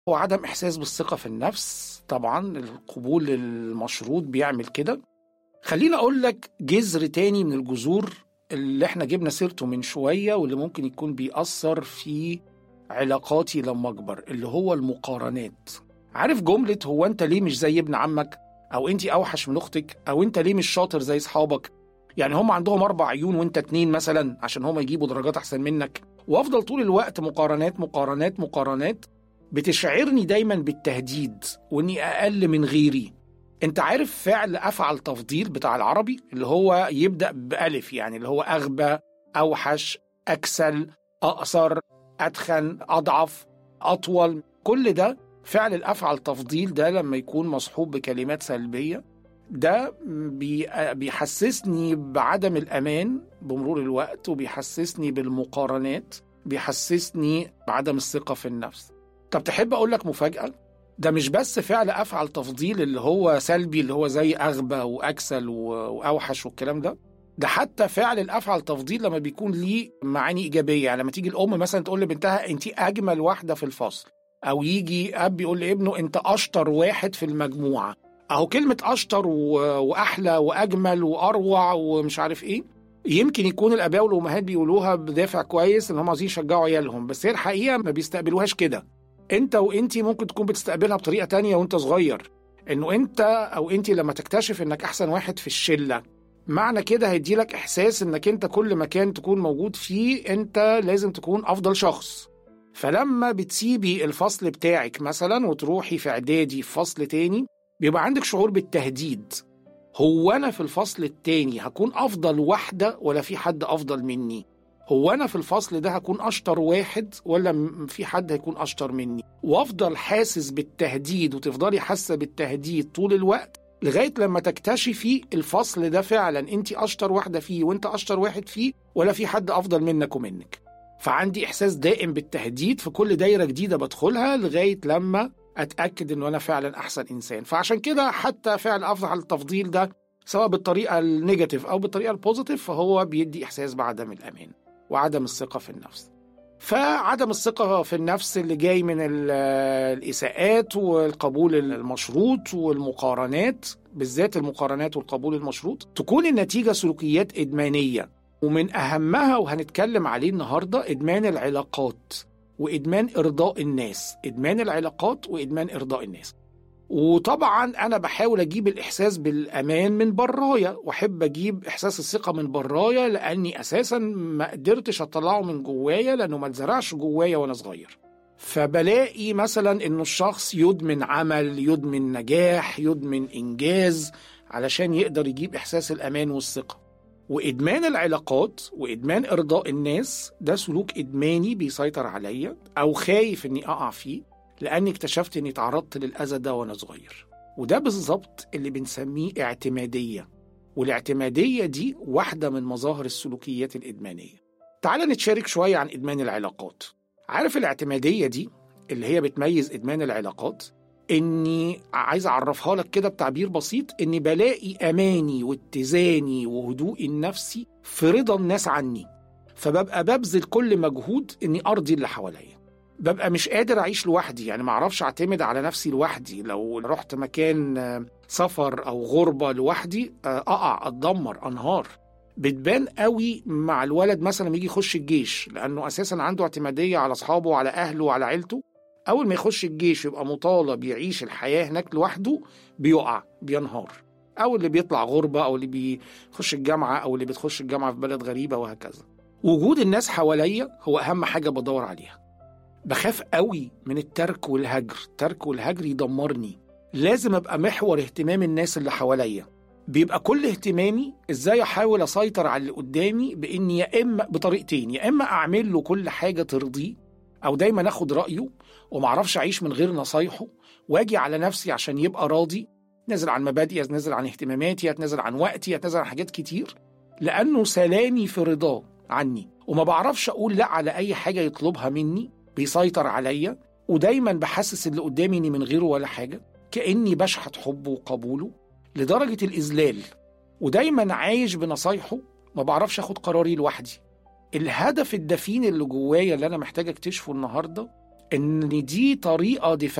هو عدم إحساس بالثقة في النفس طبعا القبول المشروط بيعمل كده خليني أقول لك جذر تاني من الجذور اللي احنا جبنا سيرته من شوية واللي ممكن يكون بيأثر في علاقاتي لما أكبر اللي هو المقارنات عارف جملة هو أنت ليه مش زي ابن عمك أو أنت أوحش من أختك أو أنت ليه مش شاطر زي أصحابك يعني هم عندهم أربع عيون وأنت اتنين مثلا عشان هم يجيبوا درجات أحسن منك وأفضل طول الوقت مقارنات مقارنات مقارنات بتشعرني دايما بالتهديد وإني أقل من غيري انت عارف فعل افعل تفضيل بتاع العربي اللي هو يبدا بالف يعني اللي هو اغبى اوحش اكسل اقصر اتخن اضعف اطول كل ده فعل الافعل تفضيل ده لما يكون مصحوب بكلمات سلبيه ده بي- بيحسسني بعدم الامان بمرور الوقت وبيحسسني بالمقارنات بيحسسني بعدم الثقه في النفس طب تحب اقول لك مفاجاه ده مش بس فعل افعل تفضيل اللي هو سلبي اللي هو زي اغبى واكسل و- واوحش والكلام ده ده حتى فعل الافعل تفضيل لما بيكون ليه معاني ايجابيه يعني لما تيجي الام مثلا تقول لبنتها انت اجمل واحده في الفصل او يجي اب يقول لابنه انت اشطر واحد في المجموعه اهو كلمه اشطر و... واحلى واجمل واروع ومش عارف ايه يمكن يكون الاباء والامهات بيقولوها بدافع كويس ان هم عايزين يشجعوا عيالهم بس هي الحقيقه ما بيستقبلوهاش كده انت وانتي ممكن تكون بتستقبلها بطريقه تانية وانت صغير انه انت او انتي لما تكتشف انك احسن واحد في الشله معنى كده هيديلك احساس انك انت كل مكان تكون موجود فيه انت لازم تكون افضل شخص فلما بتسيبي الفصل بتاعك مثلا وتروحي في اعدادي في فصل تاني بيبقى عندك شعور بالتهديد هو انا في الفصل التاني هكون افضل واحده ولا في حد افضل مني هو انا في الفصل ده هكون اشطر واحد ولا م- في حد هيكون اشطر مني وافضل حاسس بالتهديد وتفضلي حاسه بالتهديد طول الوقت لغايه لما تكتشفي الفصل ده فعلا انت اشطر واحده فيه وانت اشطر واحد فيه ولا في حد افضل منك ومنك فعندي احساس دائم بالتهديد في كل دايره جديده بدخلها لغايه لما اتاكد انه انا فعلا احسن انسان فعشان كده حتى فعل افضل التفضيل ده سواء بالطريقه النيجاتيف او بالطريقه البوزيتيف فهو بيدي احساس بعدم الامان وعدم الثقه في النفس فعدم الثقة في النفس اللي جاي من ال- الإساءات والقبول المشروط والمقارنات بالذات المقارنات والقبول المشروط تكون النتيجة سلوكيات إدمانية ومن أهمها وهنتكلم عليه النهاردة إدمان العلاقات وإدمان إرضاء الناس إدمان العلاقات وإدمان إرضاء الناس وطبعا انا بحاول اجيب الاحساس بالامان من برايا واحب اجيب احساس الثقه من برايا لاني اساسا ما قدرتش اطلعه من جوايا لانه ما اتزرعش جوايا وانا صغير فبلاقي مثلا انه الشخص يدمن عمل يدمن نجاح يدمن انجاز علشان يقدر يجيب احساس الامان والثقه وادمان العلاقات وادمان ارضاء الناس ده سلوك ادماني بيسيطر عليا او خايف اني اقع فيه لاني اكتشفت اني تعرضت للاذى ده وانا صغير وده بالظبط اللي بنسميه اعتماديه والاعتماديه دي واحده من مظاهر السلوكيات الادمانيه تعال نتشارك شويه عن ادمان العلاقات عارف الاعتماديه دي اللي هي بتميز ادمان العلاقات اني عايز اعرفها لك كده بتعبير بسيط اني بلاقي اماني واتزاني وهدوئي النفسي في رضا الناس عني فببقى ببذل كل مجهود اني ارضي اللي حواليا ببقى مش قادر اعيش لوحدي يعني ما اعرفش اعتمد على نفسي لوحدي لو رحت مكان آه، سفر او غربه لوحدي آه، اقع اتدمر انهار بتبان قوي مع الولد مثلا لما يجي يخش الجيش لانه اساسا عنده اعتماديه على اصحابه وعلى اهله وعلى عيلته اول ما يخش الجيش يبقى مطالب يعيش الحياه هناك لوحده بيقع بينهار او اللي بيطلع غربه او اللي بيخش الجامعه او اللي بتخش الجامعه في بلد غريبه وهكذا وجود الناس حواليا هو اهم حاجه بدور عليها بخاف قوي من الترك والهجر الترك والهجر يدمرني لازم ابقى محور اهتمام الناس اللي حواليا بيبقى كل اهتمامي ازاي احاول اسيطر على اللي قدامي باني يا اما بطريقتين يا اما اعمل له كل حاجه ترضيه او دايما اخد رايه ومعرفش اعيش من غير نصايحه واجي على نفسي عشان يبقى راضي نزل عن مبادئي اتنازل عن اهتماماتي اتنازل عن وقتي اتنازل عن حاجات كتير لانه سلامي في رضاه عني وما بعرفش اقول لا على اي حاجه يطلبها مني بيسيطر عليا ودايما بحسس اللي قدامي اني من غيره ولا حاجه كاني بشحت حبه وقبوله لدرجه الاذلال ودايما عايش بنصايحه ما بعرفش اخد قراري لوحدي الهدف الدفين اللي جوايا اللي انا محتاج اكتشفه النهارده ان دي طريقه دفاعيه